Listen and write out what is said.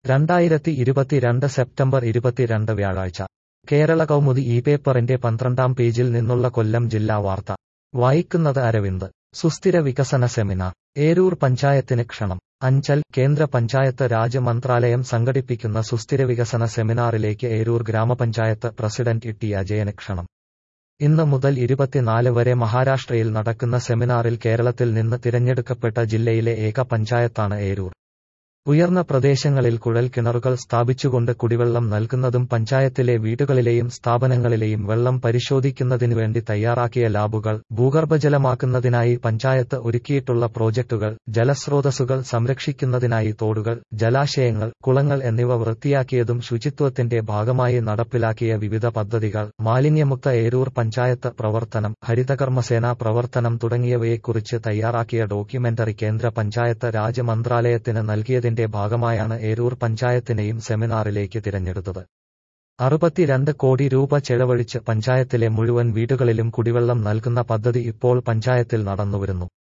രണ്ടായിരത്തി ഇരുപത്തിരണ്ട് സെപ്റ്റംബർ ഇരുപത്തിരണ്ട് വ്യാഴാഴ്ച കേരള കൗമുദി ഈ പേപ്പറിന്റെ പന്ത്രണ്ടാം പേജിൽ നിന്നുള്ള കൊല്ലം ജില്ലാ വാർത്ത വായിക്കുന്നത് അരവിന്ദ് സുസ്ഥിര വികസന സെമിനാർ ഏരൂർ പഞ്ചായത്തിന് ക്ഷണം അഞ്ചൽ കേന്ദ്ര പഞ്ചായത്ത് രാജ് മന്ത്രാലയം സംഘടിപ്പിക്കുന്ന സുസ്ഥിര വികസന സെമിനാറിലേക്ക് ഏരൂർ ഗ്രാമപഞ്ചായത്ത് പ്രസിഡന്റ് ടി അജയന് ക്ഷണം ഇന്ന് മുതൽ ഇരുപത്തിനാല് വരെ മഹാരാഷ്ട്രയിൽ നടക്കുന്ന സെമിനാറിൽ കേരളത്തിൽ നിന്ന് തിരഞ്ഞെടുക്കപ്പെട്ട ജില്ലയിലെ ഏക പഞ്ചായത്താണ് ഏരൂർ ഉയർന്ന പ്രദേശങ്ങളിൽ കുഴൽ കിണറുകൾ സ്ഥാപിച്ചുകൊണ്ട് കുടിവെള്ളം നൽകുന്നതും പഞ്ചായത്തിലെ വീടുകളിലെയും സ്ഥാപനങ്ങളിലെയും വെള്ളം പരിശോധിക്കുന്നതിനുവേണ്ടി തയ്യാറാക്കിയ ലാബുകൾ ഭൂഗർഭജലമാക്കുന്നതിനായി പഞ്ചായത്ത് ഒരുക്കിയിട്ടുള്ള പ്രോജക്ടുകൾ ജലസ്രോതസ്സുകൾ സംരക്ഷിക്കുന്നതിനായി തോടുകൾ ജലാശയങ്ങൾ കുളങ്ങൾ എന്നിവ വൃത്തിയാക്കിയതും ശുചിത്വത്തിന്റെ ഭാഗമായി നടപ്പിലാക്കിയ വിവിധ പദ്ധതികൾ മാലിന്യമുക്ത ഏരൂർ പഞ്ചായത്ത് പ്രവർത്തനം ഹരിതകർമ്മസേന പ്രവർത്തനം തുടങ്ങിയവയെക്കുറിച്ച് തയ്യാറാക്കിയ ഡോക്യുമെന്ററി കേന്ദ്ര പഞ്ചായത്ത് രാജ് മന്ത്രാലയത്തിന് നൽകിയതിന്റെ ഭാഗമായാണ് ഏരൂർ പഞ്ചായത്തിനെയും സെമിനാറിലേക്ക് തിരഞ്ഞെടുത്തത് അറുപത്തിരണ്ട് കോടി രൂപ ചെലവഴിച്ച് പഞ്ചായത്തിലെ മുഴുവൻ വീടുകളിലും കുടിവെള്ളം നൽകുന്ന പദ്ധതി ഇപ്പോൾ പഞ്ചായത്തിൽ നടന്നുവരുന്നു